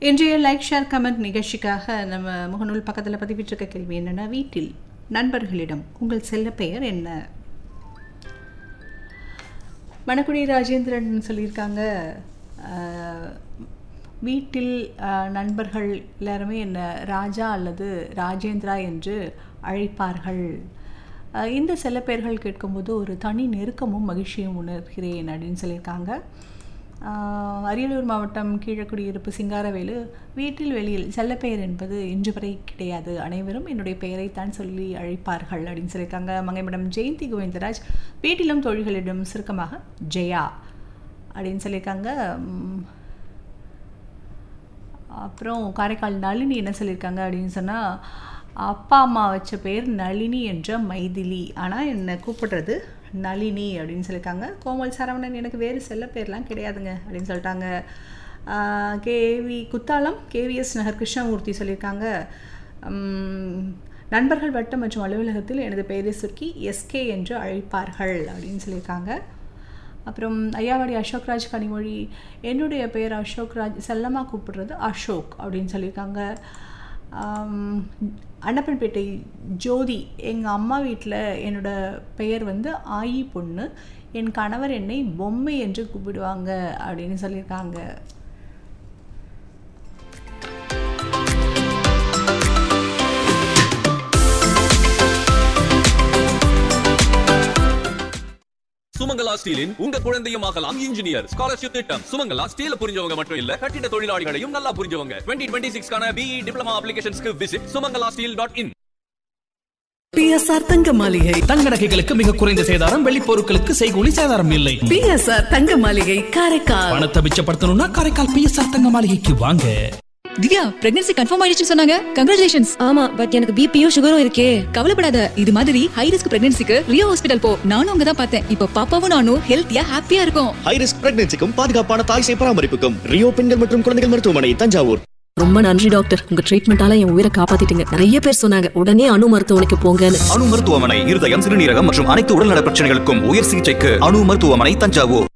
இன்றைய like share comment நிகழ்ச்சிக்காக நம்ம முகநூல் பக்கத்தில் பதிவிட்டிருக்க கேள்வி என்னென்னா வீட்டில் நண்பர்களிடம் உங்கள் செல்ல பெயர் என்ன மணக்குடி ராஜேந்திரன் சொல்லியிருக்காங்க ஆஹ், வீட்டில் ஆஹ், நண்பர்கள் எல்லாருமே என்ன ராஜா அல்லது ராஜேந்திரா என்று அழைப்பார்கள் ஆஹ், இந்த செல்ல பெயர்கள் கேட்கும்போது ஒரு தனி நெருக்கமும் மகிழ்ச்சியும் உணர்கிறேன் அப்படின்னு சொல்லியிருக்காங்க ஆஹ், அரியலூர் மாவட்டம் கீழக்குடியிருப்பு சிங்காரவேலு வீட்டில் வெளியில் செல்லப்பெயர் என்பது இன்று வரை கிடையாது அனைவரும் என்னுடைய பெயரைத்தான் சொல்லி அழைப்பார்கள் அப்படின்னு சொல்லியிருக்காங்க மங்கைமடம் ஜெயந்தி கோவிந்தராஜ் வீட்டிலும் தொழில்களிடம் சுருக்கமாக ஜெயா அப்படின்னு சொல்லியிருக்காங்க உம், அப்புறம் காரைக்கால் நளினி என்ன சொல்லியிருக்காங்க அப்படின்னு சொன்னால் அப்பா அம்மா வச்ச பேர் நளினி என்ற மைதிலி ஆனால் என்னை கூப்பிடுறது நளினி அப்படின்னு சொல்லியிருக்காங்க கோமல் சரவணன் எனக்கு வேறு செல்ல பேர்லாம் கிடையாதுங்க அப்படின்னு சொல்லிட்டாங்க ஆஹ் கேவி குத்தாலம் கேவிஎஸ் நகர் கிருஷ்ணமூர்த்தி சொல்லியிருக்காங்க உம், நண்பர்கள் வட்டம் மற்றும் அலுவலகத்தில் எனது பெயரை சுருக்கி எஸ்கே என்று அழைப்பார்கள் அப்படின்னு சொல்லியிருக்காங்க அப்புறம் ஐயாவாடி அசோக்ராஜ் கனிமொழி என்னுடைய பெயர் அசோக்ராஜ் செல்லமாக கூப்பிடுறது அசோக் அப்படின்னு சொல்லியிருக்காங்க ஆம், அன்னப்பன்பேட்டை ஜோதி எங்கள் அம்மா வீட்டில் என்னோட பெயர் வந்து ஆயி பொண்ணு என் கணவர் என்னை பொம்மை என்று கூப்பிடுவாங்க அப்படின்னு சொல்லியிருக்காங்க சுமங்கலா ஸ்டீலின் உங்க குழந்தையும் ஆகலாம் இன்ஜினியர் ஸ்காலர்ஷிப் திட்டம் சுமங்கலா ஸ்டீல புரிஞ்சவங்க மட்டும் இல்ல கட்டிட தொழிலாளிகளையும் நல்லா புரிஞ்சவங்க டுவெண்ட்டி டுவெண்ட்டி சிக்ஸ்க்கான பிஇ டிப்ளமா அப்ளிகேஷன்ஸ்க்கு visit Sumangala steel dot in BSR Thanga Maligai தங்க நகைகளுக்கு மிக குறைந்த சேதாரம் வெள்ளி பொருட்களுக்கு செய்கூலி சேதாரம் இல்லை பிஎஸ்ஆர் தங்க மாளிகை காரைக்கால் பணத்தை மிச்சப்படுத்தணும்னா காரைக்கால் பிஎஸ்ஆர் தங்க மாளிகைக்கு வாங்க திவ்யா பிரெக்னன்சி கன்ஃபார்ம் ஆயிடுச்சு சொன்னாங்க கங்க்ராச்சுலேஷன்ஸ் ஆமா பட் எனக்கு பிபியும் சுகரும் இருக்கே கவலைப்படாத இது மாதிரி ஹை ரிஸ்க் பிரெக்னன்சிக்கு ரியோ ஹாஸ்பிடல் போ நானும் அங்க தான் பார்த்தேன் இப்போ பாப்பாவும் நானும் ஹெல்த்தியா ஹாப்பியா இருக்கும் ஹை ரிஸ்க் பிரெக்னன்சிக்கும் பாதுகாப்பான தாய் சேய் பராமரிப்புக்கும் ரியோ பெண்கள் மற்றும் குழந்தைகள் மருத்துவமனை தஞ்சாவூர் ரொம்ப நன்றி டாக்டர் உங்க ட்ரீட்மெண்டால என் உயிரை காப்பாத்திட்டீங்க நிறைய பேர் சொன்னாங்க உடனே அணு மருத்துவமனைக்கு போங்கன்னு அணு மருத்துவமனை இருதயம் சிறுநீரகம் மற்றும் அனைத்து உடல்நல பிரச்சனைகளுக்கும் உயர் சிகிச்சைக்கு அணு மருத்துவமனை தஞ்சாவூர்